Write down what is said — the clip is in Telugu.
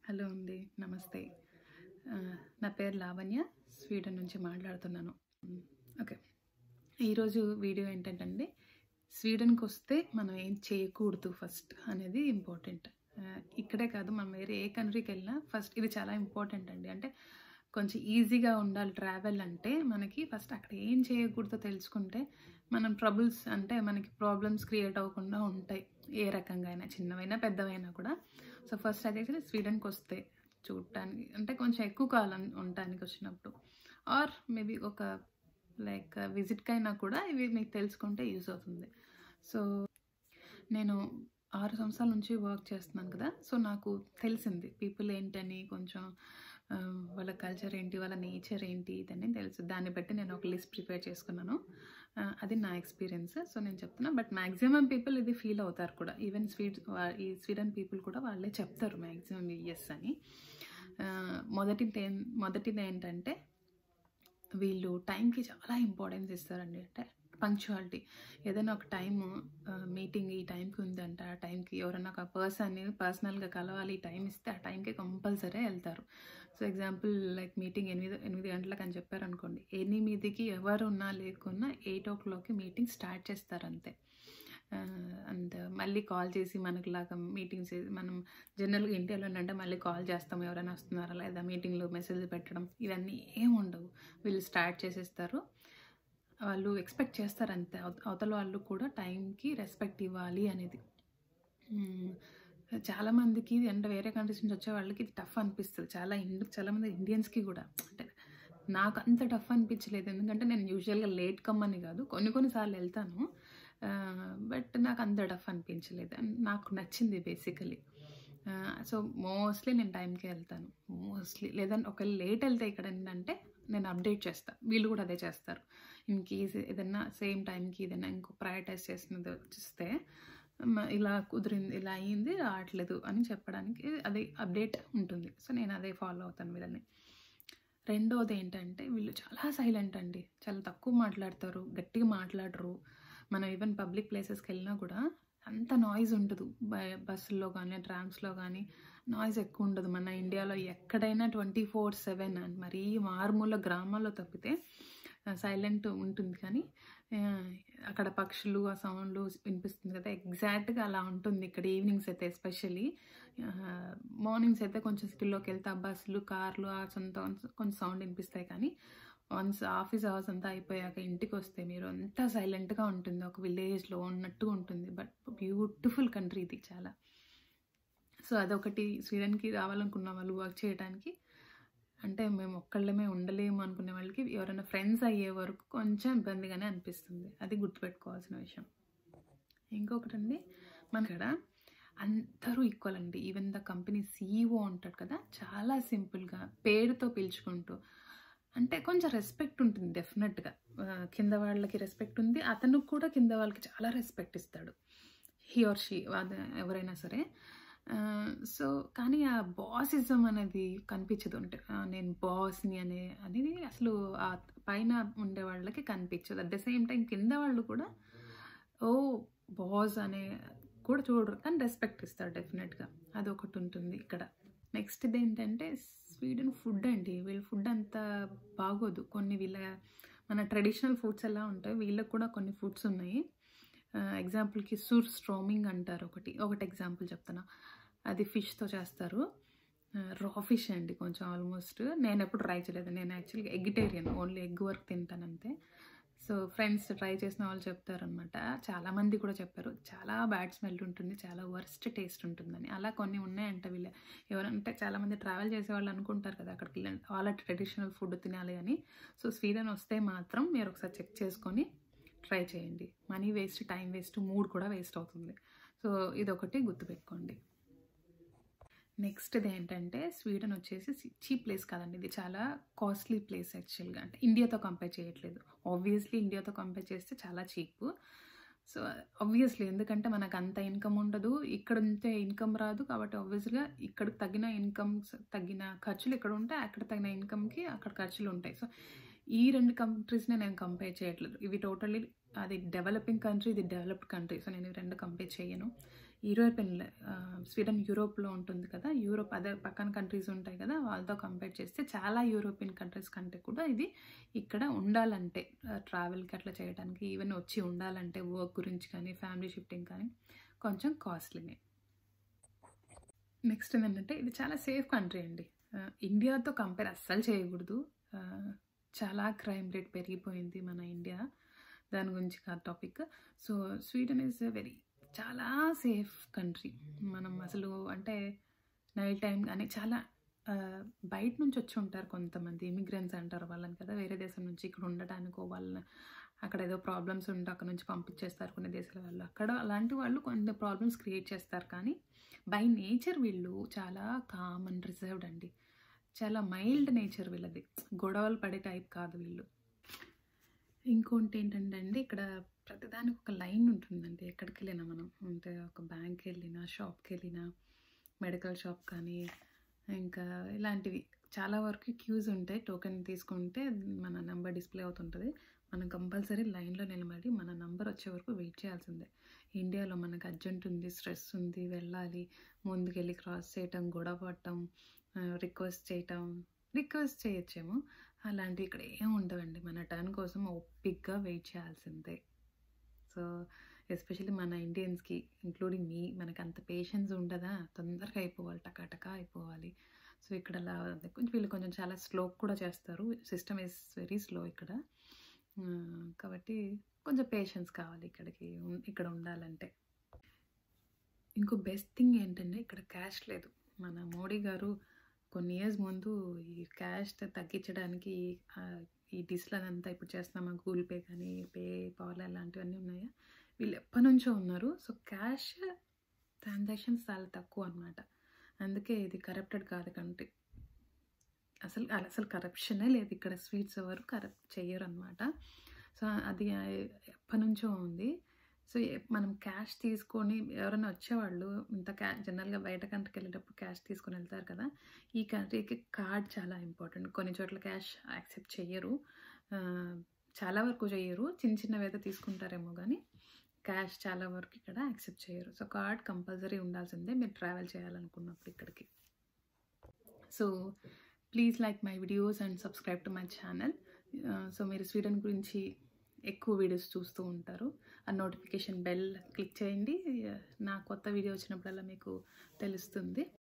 హలో అండి నమస్తే ఆ, నా పేరు లావణ్య స్వీడన్ నుంచి మాట్లాడుతున్నాను మ్, ఓకే ఈరోజు వీడియో ఏంటంటే స్వీడన్కి వస్తే మనం ఏం చేయకూడదు ఫస్ట్ అనేది ఇంపార్టెంట్ ఆ, ఇక్కడే కాదు మనం వేరే ఏ కంట్రీకి వెళ్ళినా ఫస్ట్ ఇది చాలా ఇంపార్టెంట్ అండి అంటే కొంచెం ఈజీగా ఉండాలి ట్రావెల్ అంటే మనకి ఫస్ట్ అక్కడ ఏం చేయకూడదో తెలుసుకుంటే మనం ట్రబుల్స్ అంటే మనకి ప్రాబ్లమ్స్ క్రియేట్ అవ్వకుండా ఉంటాయి ఏ రకంగా అయినా చిన్నవైనా పెద్దవైనా కూడా సో ఫస్ట్ అయితే స్వీడన్కి వస్తే చూడటానికి అంటే కొంచెం ఎక్కువ కాలం ఉండటానికి వచ్చినప్పుడు ఆర్ మేబీ ఒక లైక్ విజిట్కి అయినా కూడా ఇవి మీకు తెలుసుకుంటే యూజ్ అవుతుంది సో నేను ఆరు సంవత్సరాల నుంచి వర్క్ చేస్తున్నాను కదా సో నాకు తెలిసింది పీపుల్ ఏంటని కొంచెం ఆ, వాళ్ళ కల్చర్ ఏంటి వాళ్ళ నేచర్ ఏంటి ఇదని తెలుసు దాన్ని బట్టి నేను ఒక లిస్ట్ ప్రిపేర్ చేసుకున్నాను ఆ, అది నా ఎక్స్పీరియన్స్ సో నేను చెప్తున్నా బట్ మ్యాక్సిమం పీపుల్ ఇది ఫీల్ అవుతారు కూడా ఈవెన్ స్వీడ్ ఈ స్వీడన్ పీపుల్ కూడా వాళ్ళే చెప్తారు మ్యాక్సిమం ఎస్ అని ఆ, మొదటిది ఏం మొదటిది ఏంటంటే వీళ్ళు టైంకి చాలా ఇంపార్టెన్స్ ఇస్తారండి అంటే పంక్చువాలిటీ ఏదైనా ఒక టైము మీటింగ్ ఈ టైంకి ఉందంట ఆ టైంకి ఎవరైనా ఒక పర్సన్ని పర్సనల్గా కలవాలి ఈ టైం ఇస్తే ఆ టైంకి కంపల్సరీ వెళ్తారు సో ఎగ్జాంపుల్ లైక్ మీటింగ్ ఎనిమిది ఎనిమిది గంటలకు అని చెప్పారు అనుకోండి ఎనిమిదికి ఎవరు ఉన్నా లేకున్నా ఎయిట్ ఓ క్లాక్కి మీటింగ్ స్టార్ట్ చేస్తారు అంతే అండ్ మళ్ళీ కాల్ చేసి మనకు లాగా మీటింగ్స్ మనం జనరల్గా ఇంటిలో అంటే మళ్ళీ కాల్ చేస్తాం ఎవరైనా వస్తున్నారా లేదా మీటింగ్లో మెసేజ్ పెట్టడం ఇవన్నీ ఏం ఉండవు వీళ్ళు స్టార్ట్ చేసేస్తారు వాళ్ళు ఎక్స్పెక్ట్ చేస్తారు అంతే అవత- అవతల వాళ్ళు కూడా టైంకి రెస్పెక్ట్ ఇవ్వాలి అనేది మ్మ్. చాలా మందికి అంటే వేరే కంట్రీస్ నుంచి వచ్చే వాళ్ళకి ఇది టఫ్ అనిపిస్తుంది చాలా ఇండి చాలా మంది ఇండియన్స్కి కూడా అంటే నాకు అంత టఫ్ అనిపించలేదు ఎందుకంటే నేను యూజువల్గా లేట్ కమ్మని కాదు కొన్ని కొన్నిసార్లు వెళ్తాను బట్ నాకు అంత టఫ్ అనిపించలేదు And నాకు నచ్చింది బేసికలీ సో మోస్ట్లీ నేను టైంకి వెళ్తాను మోస్ట్లీ లేదంటే ఒకవేళ లేట్ వెళ్తే ఇక్కడ ఏంటంటే నేను అప్డేట్ చేస్తాను వీళ్ళు కూడా అదే చేస్తారు ఇన్ కేస్ ఏదైనా సేమ్ టైంకి ఏదైనా ఇంకో ప్రయారిటైజ్ చేసినది వచ్చిస్తే మ- ఇలా కుదిరింది ఇలా అయ్యింది రావట్లేదు అని చెప్పడానికి అది అప్డేట్ ఉంటుంది సో నేను అదే ఫాలో అవుతాను వీళ్ళని రెండోది ఏంటంటే వీళ్ళు చాలా సైలెంట్ అండి చాలా తక్కువ మాట్లాడతారు గట్టిగా మాట్లాడరు మనం ఈవెన్ పబ్లిక్ ప్లేసెస్కి వెళ్ళినా కూడా అంత నాయిస్ ఉండదు బ- బస్సుల్లో కానీ ట్రామ్స్లో కానీ నాయిస్ ఎక్కువ ఉండదు మన ఇండియాలో ఎక్కడైనా ట్వంటీ ఫోర్ సెవెన్ అండ్ మరీ మారుమూల గ్రామాల్లో తప్పితే సైలెంట్ ఉంటుంది కానీ ఆ, అక్కడ పక్షులు ఆ సౌండ్లు వినిపిస్తుంది కదా ఎగ్జాక్ట్గా అలా ఉంటుంది ఇక్కడ ఈవినింగ్స్ అయితే ఎస్పెషల్లీ మార్నింగ్స్ అయితే కొంచెం సిటీలోకి వెళ్తే ఆ బస్సులు కార్లు ఆ సొంత కొంచెం సౌండ్ వినిపిస్తాయి కానీ వన్స్ ఆఫీస్ అవర్స్ అంతా అయిపోయాక ఇంటికి వస్తే మీరు అంతా సైలెంట్గా ఉంటుంది ఒక విలేజ్లో ఉన్నట్టు ఉంటుంది బట్ బ్యూటిఫుల్ కంట్రీ ఇది చాలా సో అదొకటి స్వీడన్కి రావాలనుకున్న వాళ్ళు వర్క్ చేయడానికి అంటే మేము ఒక్కళ్ళమే ఉండలేము అనుకునే వాళ్ళకి ఎవరైనా ఫ్రెండ్స్ అయ్యే వరకు కొంచెం ఇబ్బందిగానే అనిపిస్తుంది అది గుర్తుపెట్టుకోవాల్సిన విషయం ఇంకొకటి అండి మన ఇక్కడ అందరూ ఈక్వల్ అండి ఈవెన్ ద కంపెనీ సీఈఓ ఉంటాడు కదా చాలా సింపుల్గా పేరుతో పిలుచుకుంటూ అంటే కొంచెం రెస్పెక్ట్ ఉంటుంది డెఫినెట్గా కింద వాళ్ళకి రెస్పెక్ట్ ఉంది అతను కూడా కింద వాళ్ళకి చాలా రెస్పెక్ట్ ఇస్తాడు హీ ఆర్ షీ ఎవరైనా సరే సో కానీ ఆ బాసిజం అనేది కనిపించదు అంటే ఆ, నేను బాస్ని అనే అనేది అసలు ఆ పైన ఉండే వాళ్ళకి కనిపించదు అట్ ద సేమ్ టైం కింద వాళ్ళు కూడా ఓ బాస్ అనే కూడా చూడరు కానీ రెస్పెక్ట్ ఇస్తారు డెఫినెట్గా అది ఒకటి ఉంటుంది ఇక్కడ నెక్స్ట్ ఇది ఏంటంటే స్వీడన్ ఫుడ్ అండి వీళ్ళ ఫుడ్ అంత బాగోదు కొన్ని వీళ్ళ మన ట్రెడిషనల్ ఫుడ్స్ ఎలా ఉంటాయి వీళ్ళకి కూడా కొన్ని ఫుడ్స్ ఉన్నాయి ఎగ్జాంపుల్కి సూర్ స్ట్రోమింగ్ అంటారు ఒకటి ఒకటి ఎగ్జాంపుల్ చెప్తాను అది ఫిష్తో చేస్తారు రా ఫిష్ అండి కొంచెం ఆల్మోస్ట్ నేను ఎప్పుడు ట్రై చేయలేదు నేను యాక్చువల్గా ఎగ్టేరియన్ ఓన్లీ ఎగ్ వరకు తింటాను అంతే సో ఫ్రెండ్స్ ట్రై చేసిన వాళ్ళు చెప్తారనమాట చాలా మంది కూడా చెప్పారు చాలా బ్యాడ్ స్మెల్ ఉంటుంది చాలా వర్స్ట్ టేస్ట్ ఉంటుందని అలా కొన్ని ఉన్నాయంట వీళ్ళ ఎవరంటే చాలా మంది ట్రావెల్ చేసే వాళ్ళు అనుకుంటారు కదా అక్కడికి వెళ్ళండి వాళ్ళ ట్రెడిషనల్ ఫుడ్ తినాలి అని సో స్వీడన్ వస్తే మాత్రం మీరు ఒకసారి చెక్ చేసుకొని ట్రై చేయండి money waste time waste mood కూడా వేస్ట్ అవుతుంది సో ఇదొకటి గుర్తుపెట్టుకోండి నెక్స్ట్ ఏంటంటే స్వీడన్ వచ్చేసి చీప్ ప్లేస్ కాదండి ఇది చాలా కాస్ట్లీ ప్లేస్ యాక్చువల్గా అంటే ఇండియాతో కంపేర్ చేయట్లేదు ఆబ్వియస్లీ ఇండియాతో కంపేర్ చేస్తే చాలా చీప్ సో ఆబ్వియస్లీ ఎందుకంటే మనకు అంత ఇన్కమ్ ఉండదు ఇక్కడ ఉంటే ఇన్కమ్ రాదు కాబట్టి ఆబ్వియస్గా ఇక్కడికి తగిన ఇన్కమ్స్ తగిన ఖర్చులు ఇక్కడ ఉంటాయి అక్కడ తగిన ఇన్కమ్కి అక్కడ ఖర్చులు ఉంటాయి సో ఈ రెండు కంట్రీస్ని నేను కంపేర్ చేయట్లేదు ఇవి టోటల్లీ అది డెవలపింగ్ కంట్రీ ఇది డెవలప్డ్ కంట్రీ సో నేను ఇవి రెండు కంపేర్ చేయను యూరోపియన్ స్వీడన్ యూరోప్లో ఉంటుంది కదా యూరోప్ అదే పక్కన కంట్రీస్ ఉంటాయి కదా వాళ్ళతో కంపేర్ చేస్తే చాలా యూరోపియన్ కంట్రీస్ కంటే కూడా ఇది ఇక్కడ ఉండాలంటే ట్రావెల్కి అట్లా చేయడానికి ఈవెన్ వచ్చి ఉండాలంటే వర్క్ గురించి కానీ ఫ్యామిలీ షిఫ్టింగ్ కానీ కొంచెం కాస్ట్లీనే నెక్స్ట్ ఏంటంటే ఇది చాలా సేఫ్ కంట్రీ అండి ఆ, ఇండియాతో కంపేర్ అస్సలు చేయకూడదు ఆ, చాలా క్రైమ్ రేట్ పెరిగిపోయింది మన ఇండియా దాని గురించి కాదు topic so Sweden is very చాలా సేఫ్ కంట్రీ మనం అసలు అంటే నైట్ టైం కానీ చాలా ఆ, బయట నుంచి వచ్చి ఉంటారు కొంతమంది ఇమిగ్రెంట్స్ అంటారు వాళ్ళని కదా వేరే దేశం నుంచి ఇక్కడ ఉండటానికో వాళ్ళ అక్కడ ఏదో ప్రాబ్లమ్స్ ఉంటే అక్కడ నుంచి పంపించేస్తారు కొన్ని దేశాల వాళ్ళు అక్కడ అలాంటి వాళ్ళు కొన్ని ప్రాబ్లమ్స్ క్రియేట్ చేస్తారు కానీ బై నేచర్ వీళ్ళు చాలా కామ్ అండ్ రిజర్వ్డ్ అండి చాలా మైల్డ్ నేచర్ వీళ్ళది గొడవలు పడే టైప్ కాదు వీళ్ళు ఇంకోటి ఏంటంటే అండి ఇక్కడ ప్రతిదానికి ఒక లైన్ ఉంటుందండి ఎక్కడికి వెళ్ళినా మనం అంటే ఒక బ్యాంక్కి వెళ్ళినా షాప్కి వెళ్ళినా మెడికల్ షాప్ కానీ ఇంకా ఇలాంటివి చాలా వరకు క్యూస్ ఉంటాయి టోకెన్ తీసుకుంటే మన నెంబర్ డిస్ప్లే అవుతుంటుంది మనం కంపల్సరీ లైన్లో నిలబడి మన నంబర్ వచ్చే వరకు వెయిట్ చేయాల్సిందే ఇండియాలో మనకు అర్జెంట్ ఉంది స్ట్రెస్ ఉంది వెళ్ళాలి ముందుకెళ్ళి క్రాస్ చేయటం గొడవ పడటం రిక్వెస్ట్ చేయటం రిక్వెస్ట్ చేయొచ్చేమో అలాంటివి ఇక్కడ ఏం ఉండవండి మన టర్న్ కోసం ఓపిక్గా వెయిట్ చేయాల్సిందే సో ఎస్పెషల్లీ మన ఇండియన్స్కి ఇంక్లూడింగ్ మీ మనకి అంత పేషెన్స్ ఉండదా తొందరగా అయిపోవాలి టకాటకా అయిపోవాలి సో ఇక్కడ అలా కొంచెం వీళ్ళు కొంచెం చాలా స్లో కూడా చేస్తారు సిస్టమ్ ఇస్ వెరీ స్లో ఇక్కడ ఆ, కాబట్టి కొంచెం పేషెన్స్ కావాలి ఇక్కడికి ఉం- ఇక్కడ ఉండాలంటే ఇంకో బెస్ట్ థింగ్ ఏంటంటే ఇక్కడ క్యాష్ లేదు మన మోడీ గారు కొన్ని ఇయర్స్ ముందు ఈ క్యాష్ తగ్గించడానికి ఆ, ఈ డిస్లనంతా ఇప్పుడు చేస్తున్నామా గూగుల్ పే కానీ పే పాల్ అలాంటివన్నీ ఉన్నాయా వీళ్ళు ఎప్పటి నుంచో ఉన్నారు సో క్యాష్ ట్రాన్సాక్షన్స్ చాలా తక్కువ అనమాట అందుకే ఇది కరప్టెడ్ కాదు కంట్రీ అసలు అసలు కరప్షనే లేదు ఇక్కడ స్వీట్స్ ఎవరు కరప్ట్ చెయ్యరు అనమాట సో అది ఆ, ఎప్పటి నుంచో ఉంది సో ఎ- మనం క్యాష్ తీసుకొని ఎవరైనా వచ్చేవాళ్ళు ఇంత క్యా జనరల్గా బయట కంట్రీకి వెళ్ళేటప్పుడు క్యాష్ తీసుకొని వెళ్తారు కదా ఈ కంట్రీకి కార్డ్ చాలా ఇంపార్టెంట్ కొన్ని చోట్ల క్యాష్ యాక్సెప్ట్ చెయ్యరు ఆ, చాలా వరకు చెయ్యరు చిన్న చిన్నవి అయితే తీసుకుంటారేమో కానీ క్యాష్ చాలా వరకు ఇక్కడ యాక్సెప్ట్ చేయరు సో కార్డ్ కంపల్సరీ ఉండాల్సిందే మీరు ట్రావెల్ చేయాలనుకున్నప్పుడు ఇక్కడికి so please like my videos and subscribe to my channel so మీరు స్వీడన్ గురించి ఎక్కువ వీడియోస్ చూస్తూ ఉంటారు ఆ నోటిఫికేషన్ బెల్ క్లిక్ చేయండి నా కొత్త వీడియో వచ్చినప్పుడల్లా మీకు తెలుస్తుంది